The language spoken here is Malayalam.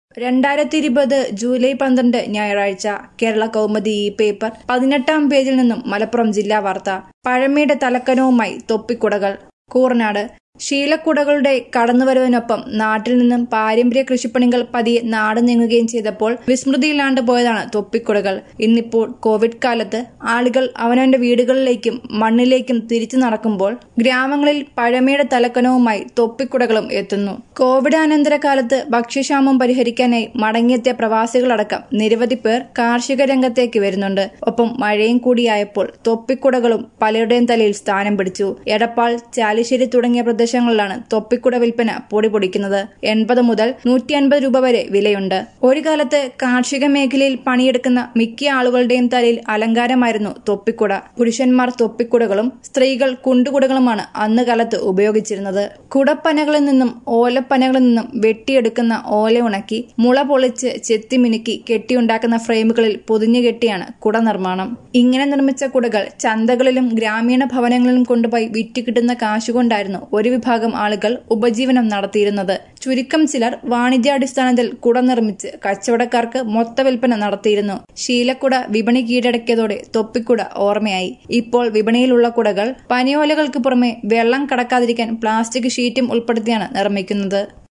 രണ്ടായിരത്തി ഇരുപത് ജൂലൈ പന്ത്രണ്ട് ഞായറാഴ്ച കേരള കൗമുദി ഈ പേപ്പർ പതിനെട്ടാം പേജിൽ നിന്നും മലപ്പുറം ജില്ലാ വാർത്ത പഴമയുടെ തലക്കനവുമായി തൊപ്പിക്കുടകൾ കൂർനാട് ശീലക്കുടകളുടെ കടന്നുവരവിനൊപ്പം നാട്ടിൽ നിന്നും പാരമ്പര്യ കൃഷിപ്പണികൾ പതിയെ നാട് നീങ്ങുകയും ചെയ്തപ്പോൾ വിസ്മൃതിയിലാണ്ട് പോയതാണ് തൊപ്പിക്കുടകൾ ഇന്നിപ്പോൾ കോവിഡ് കാലത്ത് ആളുകൾ അവനവന്റെ വീടുകളിലേക്കും മണ്ണിലേക്കും തിരിച്ചു നടക്കുമ്പോൾ ഗ്രാമങ്ങളിൽ പഴമയുടെ തലക്കനവുമായി തൊപ്പിക്കുടകളും എത്തുന്നു കോവിഡാനന്തര കാലത്ത് ഭക്ഷ്യക്ഷാമം പരിഹരിക്കാനായി മടങ്ങിയെത്തിയ പ്രവാസികളടക്കം നിരവധി പേർ കാർഷിക രംഗത്തേക്ക് വരുന്നുണ്ട് ഒപ്പം മഴയും കൂടിയായപ്പോൾ തൊപ്പിക്കുടകളും പലരുടെയും തലയിൽ സ്ഥാനം പിടിച്ചു എടപ്പാൾ ചാലിശ്ശേരി തുടങ്ങിയ പ്രദേശങ്ങളിലാണ് തൊപ്പിക്കുട വിൽപ്പന പൊടി പൊടിക്കുന്നത് എൺപത് മുതൽ നൂറ്റി അൻപത് രൂപ വരെ വിലയുണ്ട് ഒരു കാലത്ത് കാർഷിക മേഖലയിൽ പണിയെടുക്കുന്ന മിക്ക ആളുകളുടെയും തലയിൽ അലങ്കാരമായിരുന്നു തൊപ്പിക്കുട പുരുഷന്മാർ തൊപ്പിക്കുടകളും സ്ത്രീകൾ കുണ്ടുകുടകളുമാണ് അന്ന് കാലത്ത് ഉപയോഗിച്ചിരുന്നത് കുടപ്പനകളിൽ നിന്നും ഓലപ്പനകളിൽ നിന്നും വെട്ടിയെടുക്കുന്ന ഓല ഉണക്കി മുള പൊളിച്ച് ചെത്തിമിനുക്കി കെട്ടിയുണ്ടാക്കുന്ന ഫ്രെയിമുകളിൽ പൊതിഞ്ഞു കെട്ടിയാണ് കുട നിർമ്മാണം ഇങ്ങനെ നിർമ്മിച്ച കുടകൾ ചന്തകളിലും ഗ്രാമീണ ഭവനങ്ങളിലും കൊണ്ടുപോയി വിറ്റ് കിട്ടുന്ന കാശുകൊണ്ടായിരുന്നു ഒരു വിഭാഗം ആളുകൾ ഉപജീവനം നടത്തിയിരുന്നത് ചുരുക്കം ചിലർ വാണിജ്യാടിസ്ഥാനത്തിൽ കുട നിർമ്മിച്ച് കച്ചവടക്കാർക്ക് മൊത്ത വിൽപ്പന നടത്തിയിരുന്നു ശീലക്കുട വിപണി കീഴടക്കിയതോടെ തൊപ്പിക്കുട ഓർമ്മയായി ഇപ്പോൾ വിപണിയിലുള്ള കുടകൾ പനിയോലകൾക്ക് പുറമെ വെള്ളം കടക്കാതിരിക്കാൻ പ്ലാസ്റ്റിക് ഷീറ്റും ഉൾപ്പെടുത്തിയാണ് നിർമ്മിക്കുന്നത്